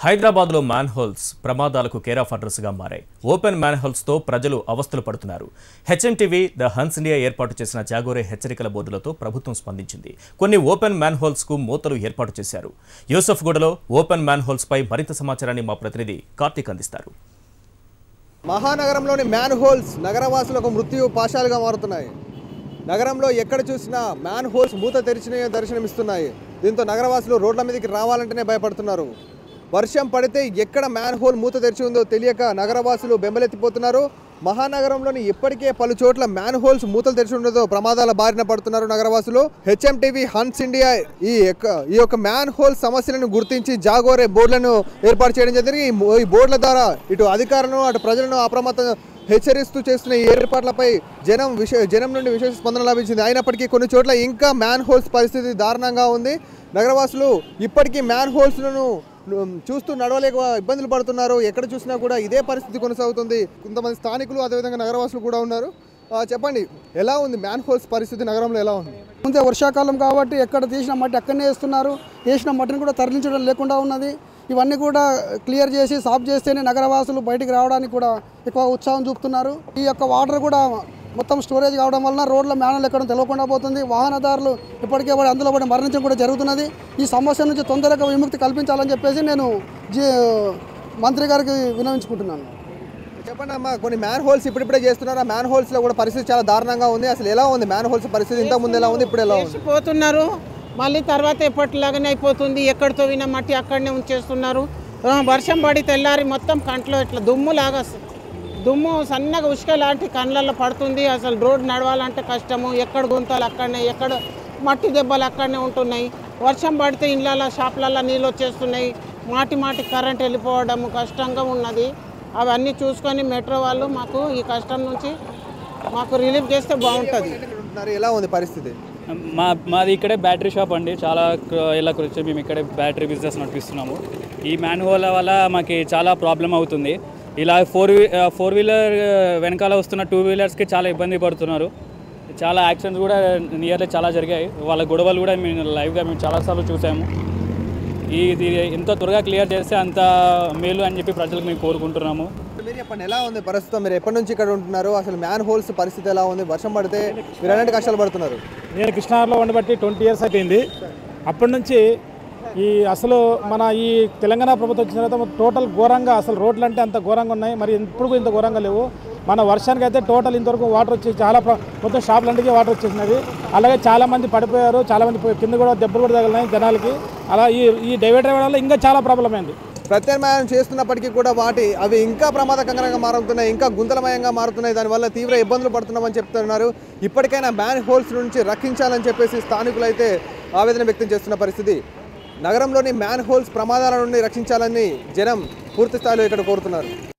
హైదరాబాద్లో man holes ప్రమాదాలకు care of అడ్రస్గా మారాయి ఓపెన్ మ్యాన్ హోల్స్తో ప్రజలు అవస్థలు పడుతున్నారు హెచ్ఎంటీవీ ద హన్స్ ఇండియా ఏర్పాటు చేసిన జాగోరే హెచ్చరికల బోర్డులతో ప్రభుత్వం స్పందించింది కొన్ని ఓపెన్ మ్యాన్ హోల్స్కు మూతలు ఏర్పాటు చేశారు యూసఫ్గూడలో ఓపెన్ మ్యాన్ హోల్స్పై మరింత సమాచారాన్ని మా ప్రతినిధి కార్తీక్ అందిస్తారు మహానగరంలోని మ్యాన్ హోల్స్ నగరవాసులకు మృత్యు పాశాలుగా మారుతున్నాయి నగరంలో ఎక్కడ చూసినా మ్యాన్ హోల్స్ మూత తెరిచిన దర్శనమిస్తున్నాయి దీంతో నగరవాసులు రోడ్ల మీదకి రావాలంటేనే భయపడుతున్నారు వర్షం పడితే ఎక్కడ మ్యాన్ హోల్ మూత తెరిచి ఉందో తెలియక నగరవాసులు బెంబలెత్తిపోతున్నారు మహానగరంలోని ఇప్పటికే పలు చోట్ల మ్యాన్ హోల్స్ మూతలు తెరిచి ఉండడంతో ప్రమాదాల బారిన పడుతున్నారు నగరవాసులు హెచ్ఎంటీవీ హన్స్ ఇండియా ఈ యొక్క ఈ యొక్క మ్యాన్ హోల్ సమస్యలను గుర్తించి జాగోరే బోర్డులను ఏర్పాటు చేయడం జరిగింది ఈ మో- ఈ బోర్డుల ద్వారా ఇటు అధికారులను అటు ప్రజలను అప్రమత్తం హెచ్చరిస్తూ చేస్తున్న ఈ ఏర్పాట్లపై జనం విశే జనం నుండి విశేష స్పందన లభించింది అయినప్పటికీ కొన్ని చోట్ల ఇంకా మ్యాన్ హోల్స్ పరిస్థితి దారుణంగా ఉంది నగరవాసులు ఇప్పటికీ మ్యాన్ హోల్స్లను ఉమ్, చూస్తూ నడవలేక ఇబ్బందులు పడుతున్నారు ఎక్కడ చూసినా కూడా ఇదే పరిస్థితి కొనసాగుతుంది కొంతమంది స్థానికులు అదేవిధంగా నగరవాసులు కూడా ఉన్నారు ఆ, చెప్పండి ఎలా ఉంది మ్యాన్ హోల్స్ పరిస్థితి నగరంలో ఎలా ఉంది ముందే వర్షాకాలం కాబట్టి ఎక్కడ తీసిన మట్టి అక్కడనే వేస్తున్నారు వేసిన మట్టిని కూడా తరలించడం లేకుండా ఉన్నది ఇవన్నీ కూడా క్లియర్ చేసి సాఫ్ చేస్తేనే నగరవాసులు బయటికి రావడానికి కూడా ఎక్కువ ఉత్సాహం చూపుతున్నారు ఈ యొక్క వాటర్ కూడా మొత్తం స్టోరేజ్ కావడం వలన రోడ్ల మేనలు ఎక్కడం తెలియకుండా పోతుంది వాహనదారులు ఇప్పటికే పడి అందులో పడి మరణించడం కూడా జరుగుతున్నది ఈ సమస్య నుంచి తొందరగా విముక్తి కల్పించాలని చెప్పేసి నేను జీ మంత్రి గారికి వినవించుకుంటున్నాను చెప్పండి అమ్మా కొన్ని మ్యాన్ హోల్స్ ఇప్పుడిప్పుడే చేస్తున్నారు ఆ మ్యాన్ హోల్స్ లో కూడా పరిస్థితి చాలా దారుణంగా ఉంది అసలు ఎలా ఉంది మ్యాన్ హోల్స్ పరిస్థితి ఇంత ముందు ఎలా ఉంది ఇప్పుడు ఎలా ఉంది పోతున్నారు మళ్ళీ తర్వాత ఎప్పటిలాగానే అయిపోతుంది ఎక్కడితో విన మట్టి అక్కడనే ఉంచేస్తున్నారు ఆ, వర్షం పడి తెల్లారి మొత్తం కంట్లో ఇట్లా దుమ్ము లాగా స- దుమ్ము సన్నగా ఉసుక లాంటి కండ్లలో పడుతుంది అసలు రోడ్ నడవాలంటే కష్టము ఎక్కడ గుంతలు అక్కడనే ఎక్కడ మట్టి దెబ్బలు అక్కడనే ఉంటున్నాయి వర్షం పడితే ఇళ్ళల్లో షాపులలో నీళ్ళు వచ్చేస్తున్నాయి మాటి మాటి కరెంట్ వెళ్ళిపోవడము కష్టంగా ఉన్నది అవన్నీ చూసుకొని మెట్రో వాళ్ళు మాకు ఈ కష్టం నుంచి మాకు రిలీఫ్ చేస్తే బాగుంటుంది ఇక్కడ ఉంటున్నారు ఎలా ఉంది పరిస్థితి మా మాది ఇక్కడే బ్యాటరీ షాప్ అండి చాలా ఏళ్ళ గురించి మేము ఇక్కడే బ్యాటరీ బిజినెస్ నడిపిస్తున్నాము ఈ మ్యాన్ హోల్ వల్ల మాకు చాలా ప్రాబ్లం అవుతుంది ఇలా ఫోర్ వీ ఫోర్ వీలర్ వెనకాల వస్తున్న టూ వీలర్స్కి చాలా ఇబ్బంది పడుతున్నారు చాలా యాక్సిడెంట్స్ కూడా నియర్లీ చాలా జరిగాయి వాళ్ళ గొడవలు కూడా మేము లైవ్గా మేము చాలాసార్లు చూసాము ఈ ఇది ఎంత త్వరగా క్లియర్ చేస్తే అంత మేలు అని చెప్పి ప్రజలకు మేము కోరుకుంటున్నాము మీరు చెప్పండి ఎలా ఉంది ప్రస్తుతం మీరు ఎప్పటి నుంచి ఇక్కడ ఉంటున్నారు అసలు మ్యాన్ హోల్స్ పరిస్థితి ఎలా ఉంది వర్షం పడితే మీరు ఎలాంటి కష్టాలు పడుతున్నారు నేను కృష్ణాలో ఉండబట్టి ట్వంటీ ఇయర్స్ అయిపోయింది అప్పటి నుంచి ఈ అసలు మన ఈ తెలంగాణ ప్రభుత్వం వచ్చిన తర్వాత టోటల్ ఘోరంగా అసలు రోడ్లు అంటే అంత ఘోరంగా ఉన్నాయి మరి ఇప్పుడు కూడా ఇంత ఘోరంగా లేవు మన వర్షానికి అయితే టోటల్ ఇంతవరకు వాటర్ వచ్చి చాలా ప్ర- మొత్తం షాపులంటికి వాటర్ వచ్చేసినది అలాగే చాలా మంది పడిపోయారు చాలా మంది పోయి- కింద కూడా దెబ్బలు కూడా తగిలినాయి జనాలకి అలా ఈ ఈ డైవర్టర్ వల్ల ఇంకా చాలా ప్రాబ్లం అయింది ప్రత్యామ్నాయం చేస్తున్నప్పటికీ కూడా వాటి అవి ఇంకా ప్రమాదకరంగా మారుతున్నాయి ఇంకా గుంతలమయంగా మారుతున్నాయి దానివల్ల తీవ్ర ఇబ్బందులు పడుతున్నామని చెప్తున్నారు ఇప్పటికైనా మ్యాన్ హోల్స్ నుంచి రక్షించాలని చెప్పేసి స్థానికులు అయితే ఆవేదన వ్యక్తం చేస్తున్న పరిస్థితి నగరంలోని మ్యాన్ హోల్స్ ప్రమాదాల నుండి రక్షించాలని జనం పూర్తి స్థాయిలో ఇక్కడ కోరుతున్నారు